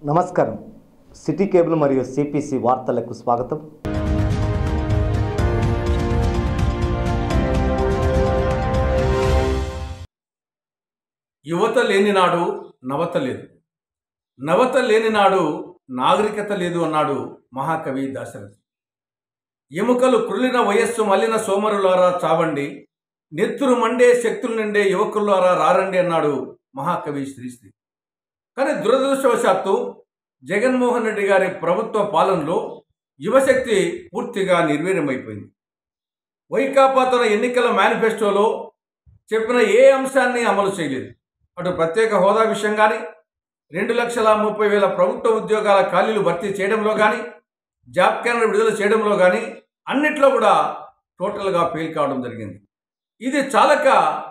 నమస్కారం city cable మరియు CPC వార్తలకు స్వాగతం యువత లేనినాడు నవత లేదు నవత లేనినాడు నాగరికత లేదు అన్నాడు మహాకవి దాశరథి ఎముకలు కృలిన వయస్సు మల్లిన సోమరులారా చావండి నెత్తురు మండే శక్తులు నిండే యువకులారా రారండి అన్నాడు మహాకవి శ్రీశ్రీ కానీ దురదృష్టవశాత్తు జగన్మోహన్ రెడ్డి గారి ప్రభుత్వ పాలనలో యువశక్తి పూర్తిగా నిర్వీర్యమైపోయింది వైకాపా తన ఎన్నికల మేనిఫెస్టోలో చెప్పిన ఏ అంశాన్ని అమలు చేయలేదు అటు ప్రత్యేక హోదా విషయం కానీ రెండు లక్షల ముప్పై వేల ప్రభుత్వ ఉద్యోగాల ఖాళీలు భర్తీ చేయడంలో కానీ జాబ్ క్యాలెండర్ విడుదల చేయడంలో కానీ అన్నిట్లో కూడా టోటల్గా ఫెయిల్ కావడం జరిగింది ఇది చాలక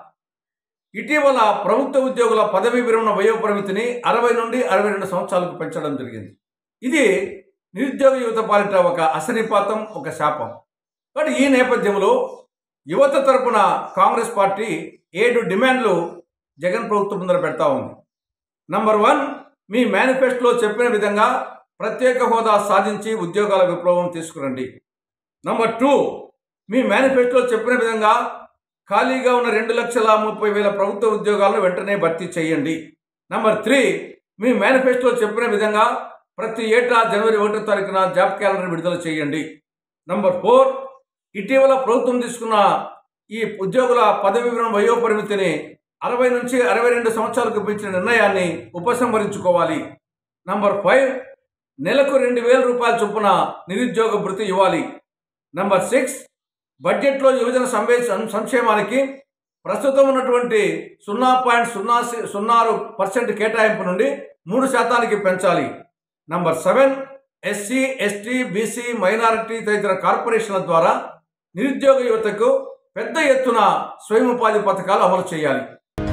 ఇటీవల ప్రభుత్వ ఉద్యోగుల పదవీ విరమణ వయో పరిమితిని అరవై నుండి అరవై రెండు సంవత్సరాలకు పెంచడం జరిగింది ఇది నిరుద్యోగ యువత పాలిట ఒక అసనిపాతం ఒక శాపం బట్ ఈ నేపథ్యంలో యువత తరపున కాంగ్రెస్ పార్టీ ఏడు డిమాండ్లు జగన్ ప్రభుత్వం ముందర పెడతా ఉంది నంబర్ వన్ మీ మేనిఫెస్టోలో చెప్పిన విధంగా ప్రత్యేక హోదా సాధించి ఉద్యోగాల విప్లవం తీసుకురండి నంబర్ టూ మీ మేనిఫెస్టోలో చెప్పిన విధంగా ఖాళీగా ఉన్న రెండు లక్షల ముప్పై వేల ప్రభుత్వ ఉద్యోగాలను వెంటనే భర్తీ చేయండి నంబర్ త్రీ మీ మేనిఫెస్టోలో చెప్పిన విధంగా ప్రతి ఏటా జనవరి ఒకటో తారీఖున జాబ్ క్యాలెండర్ విడుదల చేయండి నంబర్ ఫోర్ ఇటీవల ప్రభుత్వం తీసుకున్న ఈ ఉద్యోగుల పదవి విరమణ వయో పరిమితిని అరవై నుంచి అరవై రెండు సంవత్సరాలకు పెంచిన నిర్ణయాన్ని ఉపసంహరించుకోవాలి నంబర్ ఫైవ్ నెలకు రెండు వేల రూపాయల చొప్పున నిరుద్యోగ భృతి ఇవ్వాలి నంబర్ సిక్స్ బడ్జెట్లో యువజన సంవే సంక్షేమానికి ప్రస్తుతం ఉన్నటువంటి సున్నా పాయింట్ సున్నా సి- సున్నా ఆరు పర్సెంట్ కేటాయింపు నుండి మూడు శాతానికి పెంచాలి number seven SC ST BC minority తదితర కార్పొరేషన్ల ద్వారా నిరుద్యోగ యువతకు పెద్ద ఎత్తున స్వయం ఉపాధి పథకాలు అమలు చేయాలి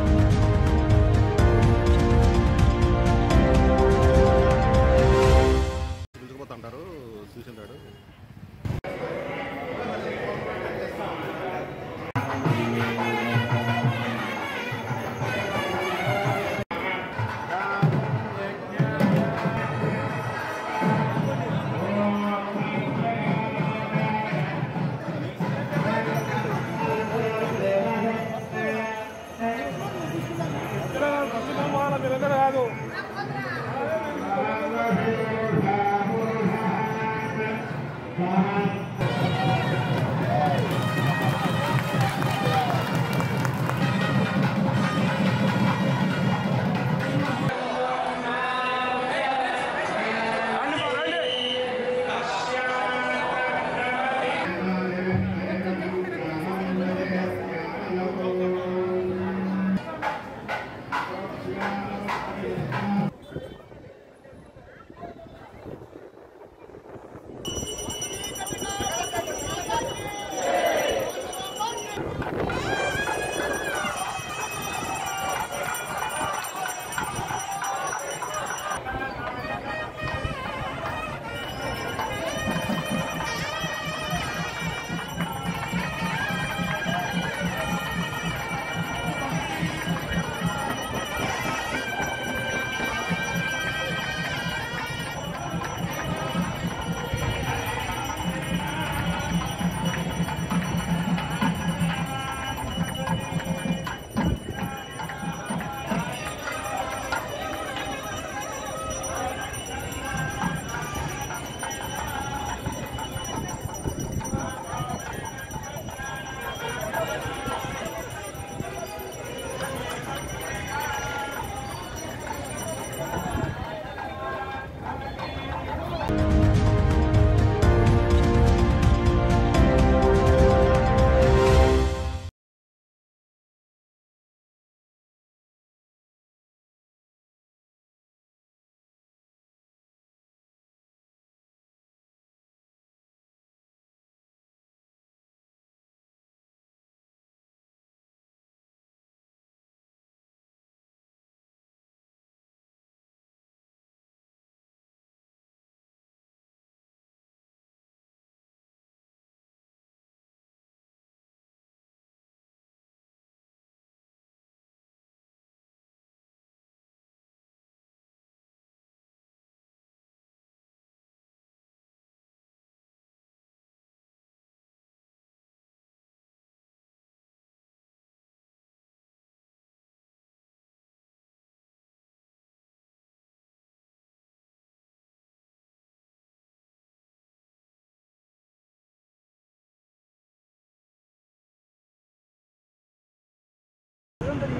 పిలుచుకుపోతుంటారు చూసింటాడు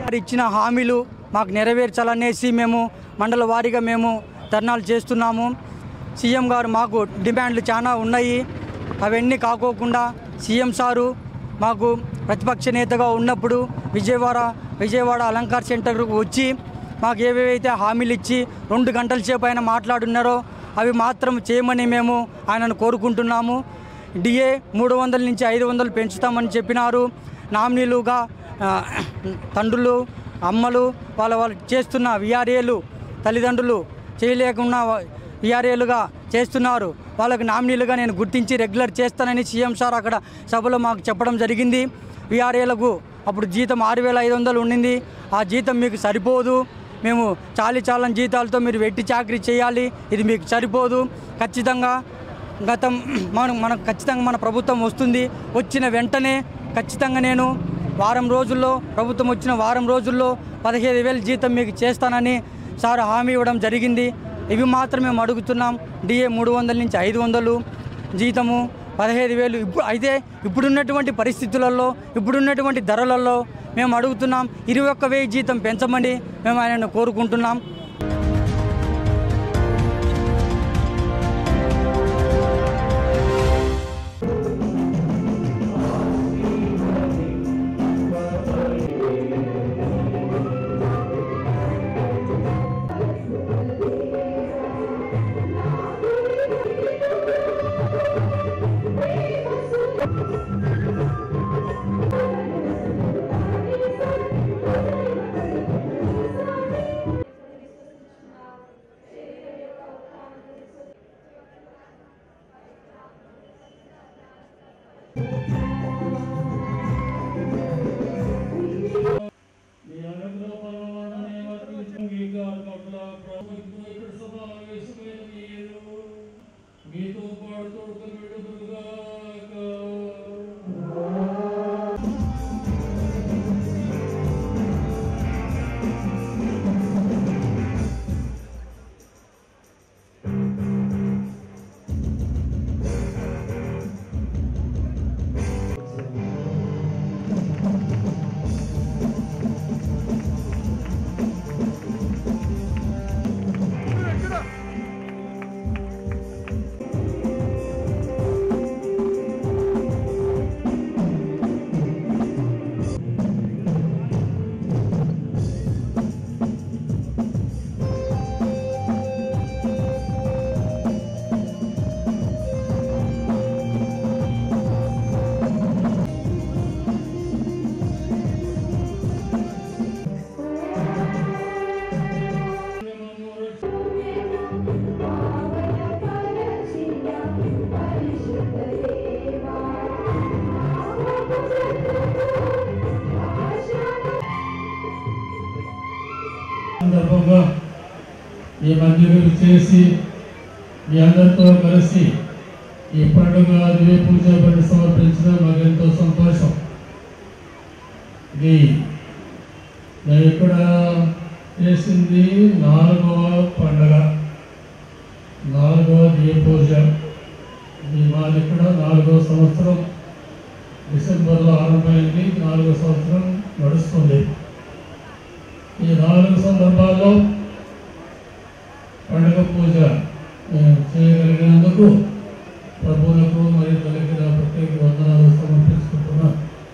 ఇచ్చిన హామీలు మాకు నెరవేర్చాలనేసి మేము మండల వారీగా మేము ధర్నాలు చేస్తున్నాము సీఎం గారు మాకు డిమాండ్లు చాలా ఉన్నాయి అవన్నీ కాకోకుండా సీఎం సారు మాకు ప్రతిపక్ష నేతగా ఉన్నప్పుడు విజయవాడ విజయవాడ అలంకార్ సెంటర్కు వచ్చి మాకు ఏవేవైతే హామీలు ఇచ్చి రెండు గంటల సేపు ఆయన మాట్లాడున్నారో అవి మాత్రం చేయమని మేము ఆయనను కోరుకుంటున్నాము డిఏ మూడు వందల నుంచి ఐదు వందలు పెంచుతామని చెప్పినారు నామినీలుగా ఆ, తండ్రులు అమ్మలు వాళ్ళ వాళ్ళు చేస్తున్న విఆర్ఏలు తల్లిదండ్రులు చేయలేకుండా విఆర్ఏలుగా చేస్తున్నారు వాళ్ళకి నామినీలుగా నేను గుర్తించి రెగ్యులర్ చేస్తానని సీఎం సార్ అక్కడ సభలో మాకు చెప్పడం జరిగింది విఆర్ఏలకు అప్పుడు జీతం ఆరు వేల ఐదు వందలు ఉండింది ఆ జీతం మీకు సరిపోదు మేము చాలి చాలని జీతాలతో మీరు వెట్టి చాకరీ చేయాలి ఇది మీకు సరిపోదు ఖచ్చితంగా గతం మనం మనకు ఖచ్చితంగా మన ప్రభుత్వం వస్తుంది వచ్చిన వెంటనే ఖచ్చితంగా నేను వారం రోజుల్లో ప్రభుత్వం వచ్చిన వారం రోజుల్లో పదిహేను వేలు జీతం మీకు చేస్తానని సార్ హామీ ఇవ్వడం జరిగింది ఇవి మాత్రం మేము అడుగుతున్నాం డిఏ మూడు వందల నుంచి ఐదు వందలు జీతము పదహైదు వేలు ఇప్పుడు అయితే ఇప్పుడున్నటువంటి పరిస్థితులలో ఇప్పుడున్నటువంటి ధరలలో మేము అడుగుతున్నాం ఇరవై ఒక్క వెయ్యి జీతం పెంచమని మేము ఆయనను కోరుకుంటున్నాం మీతో పాడుతూ విడుదలుగాక సందర్భంగా ఈ మందిరం చేసి మీ అందరితో కలిసి ఈ పండుగ దివ్య పూజ బండి సమర్పించడం మాకు ఎంతో సంతోషం ఇది నేను ఇక్కడ చేసింది నాలుగవ పండుగ నాలుగవ దివ్య పూజ ఇది మాది ఇక్కడ నాలుగవ సంవత్సరం డిసెంబర్లో ఆరంభమైంది నాలుగో సంవత్సరం నడుస్తుంది ఈ నాలుగు సందర్భాల్లో పండుగ పూజ మేము చేయగలిగినందుకు ప్రభువులకు మరియు కలిగిన ప్రత్యేక వందనాలు సమర్పించుకుంటున్నాం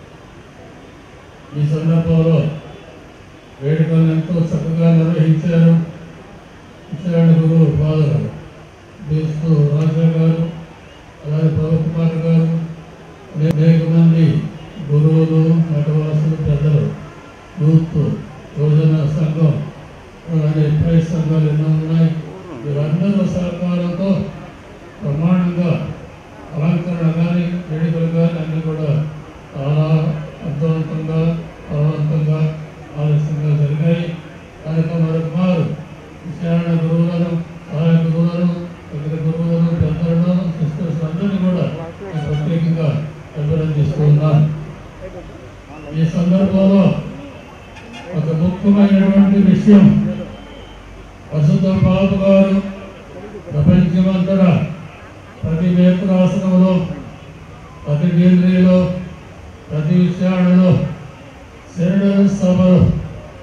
ఈ సందర్భంలో వేడుకలను ఎంతో చక్కగా నిర్వహించారు విషయాన్ని గురువు ఫాదర్ బీస్తూ రాజా గారు అలాగే ప్రభుకుమార్ గారు అనేక మంది గురువులు నటవాసులు పెద్దలు యూత్ యువజన సంఘం అలాగే ప్రైజ్ సంఘాలు ఎన్నో ఉన్నాయి వీరందరూ సహకారంతో ప్రమాణంగా అలంకరణ కానీ వేడుకలు కానీ అన్నీ కూడా చాలా అర్థవంతంగా బలవంతంగా ఆలస్యంగా జరిగాయి కనుక మరొక మారు విచారణ గురువులను సహాయ గురువులను ఇతర గురువులను పెద్దలను సిస్టర్స్ అందరినీ కూడా నేను ప్రత్యేకంగా అభినందిస్తూ ఉన్నాను ఈ సందర్భంలో ఒక ముఖ్యమైనటువంటి విషయం ప్రస్తుత బాబు గారు ప్రపంచమంతటా ప్రతి నేత్రాసనంలో ప్రతి కేంద్రీలో ప్రతి విషయాలలో శరణ సభలు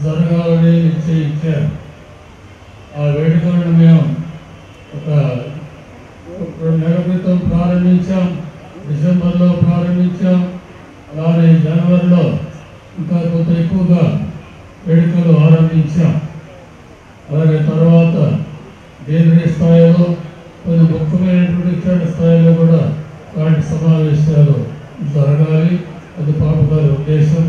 జరగాలని నిశ్చయించారు ఆ వేడుకలను మేము ఒక రెండు నెలల క్రితం ప్రారంభించాం డిసెంబర్లో ప్రారంభించాం అలానే జనవరిలో ఇంకా కొంత ఎక్కువగా వేడుకలు ఆరంభించాం అలాగే తర్వాత దేని స్థాయిలో కొన్ని ముఖ్యమైనటువంటి క్షేత్ర స్థాయిలో కూడా అలాంటి సమావేశాలు జరగాలి అది పాప గారి ఉద్దేశం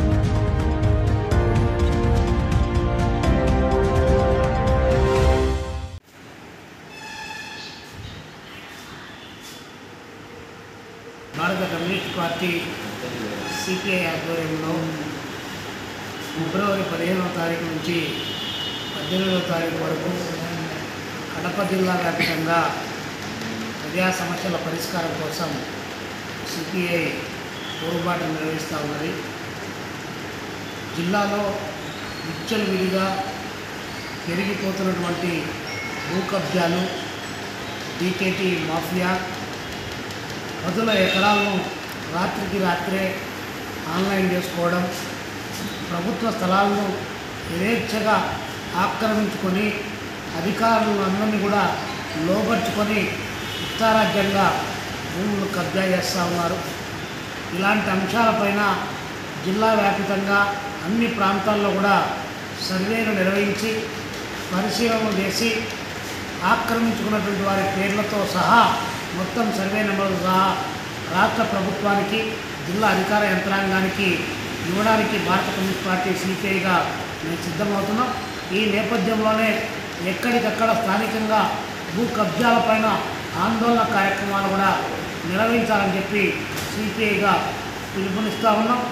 భారత కమ్యూనిస్ట్ పార్టీ సిపిఐ ఆధ్వర్యంలో ఫిబ్రవరి పదిహేనవ తారీఖు నుంచి పద్దెనిమిదవ తారీఖు వరకు కడప జిల్లా వ్యాప్తంగా ప్రజా సమస్యల పరిష్కారం కోసం సిపిఐ పోరుబాటు నిర్వహిస్తూ ఉన్నది జిల్లాలో విచ్చలు విడిగా పెరిగిపోతున్నటువంటి భూ కబ్జాలు డీకేటీ మాఫియా పదుల ఎకరాలను రాత్రికి రాత్రే ఆన్లైన్ చేసుకోవడం ప్రభుత్వ స్థలాలను యథేచ్ఛగా ఆక్రమించుకొని అధికారులను అందరినీ కూడా లోపరుచుకొని ఇష్టారాజ్యంగా భూములు కబ్జా చేస్తూ ఉన్నారు ఇలాంటి అంశాలపైన జిల్లా వ్యాపితంగా అన్ని ప్రాంతాల్లో కూడా సర్వేలు నిర్వహించి పరిశీలన చేసి ఆక్రమించుకున్నటువంటి వారి పేర్లతో సహా మొత్తం సర్వే నెంబర్లు సహా రాష్ట్ర ప్రభుత్వానికి జిల్లా అధికార యంత్రాంగానికి ఇవ్వడానికి భారత కమ్యూనిస్ట్ పార్టీ సిపిఐగా మేము సిద్ధమవుతున్నాం ఈ నేపథ్యంలోనే ఎక్కడికక్కడ స్థానికంగా భూ కబ్జాలపైన ఆందోళన కార్యక్రమాలు కూడా నిర్వహించాలని చెప్పి సిపిఐగా పిలుపునిస్తూ ఉన్నాం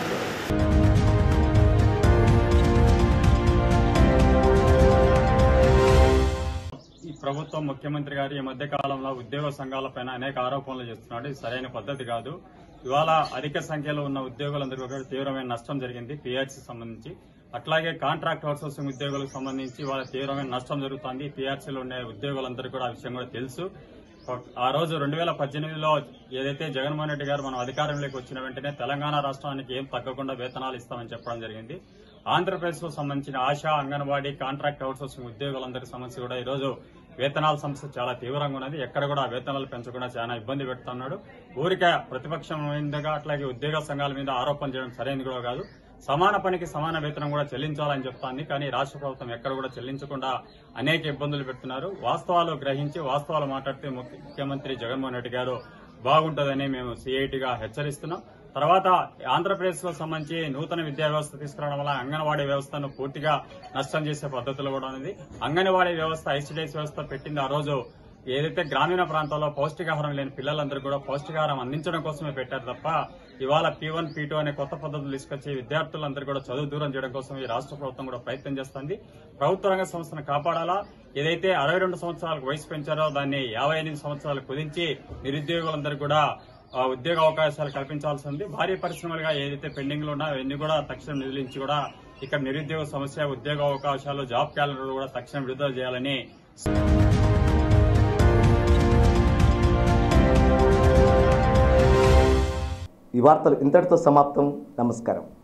ఈ ప్రభుత్వం ముఖ్యమంత్రి గారు ఈ మధ్య కాలంలో ఉద్యోగ సంఘాలపైన అనేక ఆరోపణలు చేస్తున్నాడు ఇది సరైన పద్ధతి కాదు ఇవాళ అధిక సంఖ్యలో ఉన్న ఉద్యోగులందరికీ కూడా తీవ్రమైన నష్టం జరిగింది పీఆర్సీ సంబంధించి అట్లాగే కాంట్రాక్ట్ అవుట్సోర్సింగ్ ఉద్యోగులకు సంబంధించి వాళ్ళ తీవ్రమైన నష్టం జరుగుతుంది పీఆర్సీలో ఉండే ఉద్యోగులందరికీ కూడా ఆ విషయం కూడా తెలుసు ఆ రోజు రెండు వేల పద్దెనిమిదిలో ఏదైతే జగన్మోహన్ రెడ్డి గారు మనం అధికారంలోకి వచ్చిన వెంటనే తెలంగాణ రాష్ట్రానికి ఏం తగ్గకుండా వేతనాలు ఇస్తామని చెప్పడం జరిగింది ఆంధ్రప్రదేశ్ కు సంబంధించిన ఆశా అంగన్వాడీ కాంట్రాక్ట్ అవుట్సోర్సింగ్ ఉద్యోగులందరి సమస్య కూడా ఈ రోజు వేతనాల సమస్య చాలా తీవ్రంగా ఉన్నది ఎక్కడ కూడా వేతనాలు పెంచకుండా చాలా ఇబ్బంది పెడుతున్నాడు ఊరికే ప్రతిపక్షం మీదుగా అట్లాగే ఉద్యోగ సంఘాల మీద ఆరోపణ చేయడం సరైనది కూడా కాదు సమాన పనికి సమాన వేతనం కూడా చెల్లించాలని చెప్తాంది కానీ రాష్ట్ర ప్రభుత్వం ఎక్కడ కూడా చెల్లించకుండా అనేక ఇబ్బందులు పెడుతున్నారు వాస్తవాలు గ్రహించి వాస్తవాలు మాట్లాడితే ముఖ్యమంత్రి జగన్మోహన్ రెడ్డి గారు బాగుంటుందని మేము సిఐటిగా హెచ్చరిస్తున్నాం తర్వాత ఆంధ్రప్రదేశ్ లో సంబంధించి నూతన విద్యా వ్యవస్థ తీసుకురావడం వల్ల అంగన్వాడీ వ్యవస్థను పూర్తిగా నష్టం చేసే పద్ధతులు కూడా ఉంది అంగన్వాడీ వ్యవస్థ ఐసిడిఎస్ వ్యవస్థ పెట్టింది ఆ రోజు ఏదైతే గ్రామీణ ప్రాంతాల్లో పౌష్టికాహారం లేని పిల్లలందరూ కూడా పౌష్టికాహారం అందించడం కోసమే పెట్టారు తప్ప ఇవాళ పీ వన్ పీ టూ అనే కొత్త పద్ధతులు తీసుకొచ్చి విద్యార్థులందరూ కూడా చదువు దూరం చేయడం కోసం ఈ రాష్ట్ర ప్రభుత్వం కూడా ప్రయత్నం చేస్తుంది ప్రభుత్వ రంగ సంస్థను కాపాడాలా ఏదైతే అరవై రెండు సంవత్సరాలకు వయసు పెంచారో దాన్ని యాభై ఎనిమిది సంవత్సరాలు కుదించి నిరుద్యోగులందరూ కూడా ఆ, ఉద్యోగ అవకాశాలు కల్పించాల్సి ఉంది భారీ పరిశ్రమలుగా ఏదైతే పెండింగ్ లో ఉన్నాయో అవన్నీ కూడా తక్షణం నిధులించి కూడా ఇక్కడ నిరుద్యోగ సమస్య ఉద్యోగ అవకాశాలు జాబ్ క్యాలెండర్ కూడా తక్షణం విడుదల చేయాలని ఈ వార్తలు ఇంతటితో సమాప్తం నమస్కారం